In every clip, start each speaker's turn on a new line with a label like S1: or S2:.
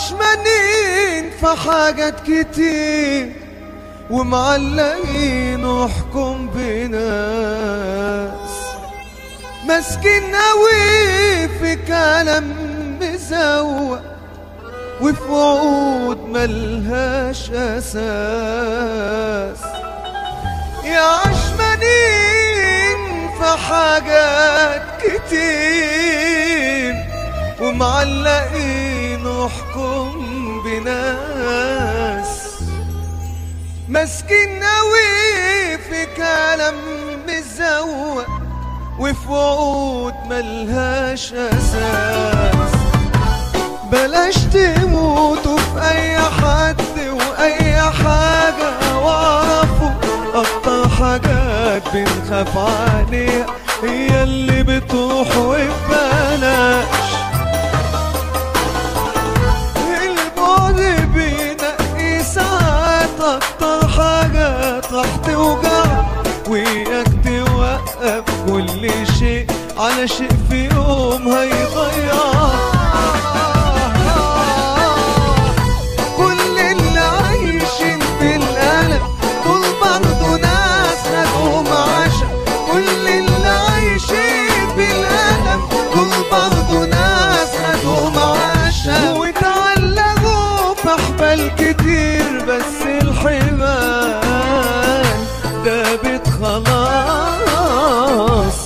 S1: عشمانين في حاجات كتير ومعلقين وحكم بناس ماسكين قوي في كلام مزوق وفي وعود ملهاش اساس يا عشمانين في حاجات كتير ومعلقين وحكم بناس ماسكين قوي في كلام مزوق وفي وعود ملهاش اساس بلاش تموتوا في اي حد واي حاجة واعرفوا اكتر حاجات بنخاف عليها هي اللي بتروح وببلاش البعد بينقي ساعات اكتر حاجات راح توجع وياك توقف كل شيء على شيء في يوم هيضيع كل اللي عايشين في القلق دول برضه ناس خدهم عشا كل اللي عايشين في الألم دول برضه ناس خدهم عشا وتعلقوا في أحبال كتير بس الحمال دابت خلاص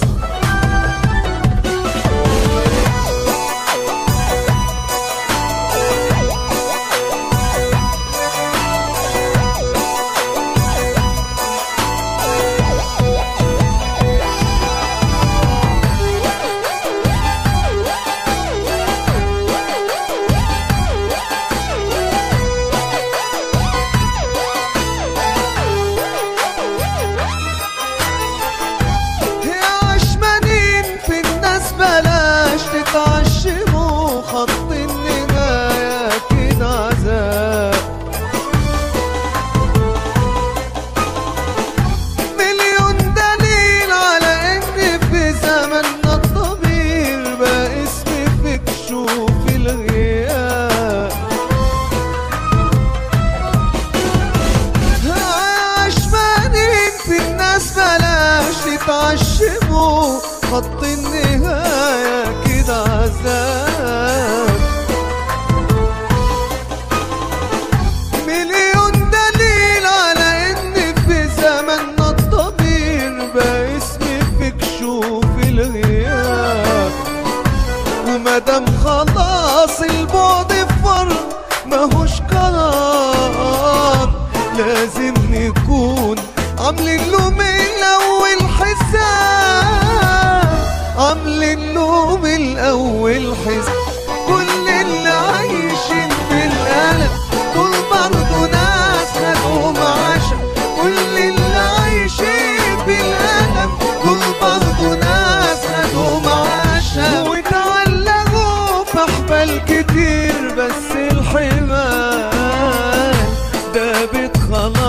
S1: يا عشمانين في الناس بلاش تتعشموا خط النهاية كده عذاب مليون دليل على ان في زمننا الضمير بقى اسمي في كشوف الغياب عشمانين في الناس بلاش تتعشموا خط النهاية كده عذاب مليون دليل على ان في زمننا الضمير بقى اسمي في كشوف الغياب ومادام خلاص البعد فرق ماهوش قرار لازم نكون عاملين له من الاول حساب عاملين له من الاول حساب كل اللي عايشين في القلق دول برضه ناس خدهم عشا كل اللي عايشين في الألم دول برضه ناس خدهم عشا وتعلقوا في أحبال كتير بس الحمال دابت خلاص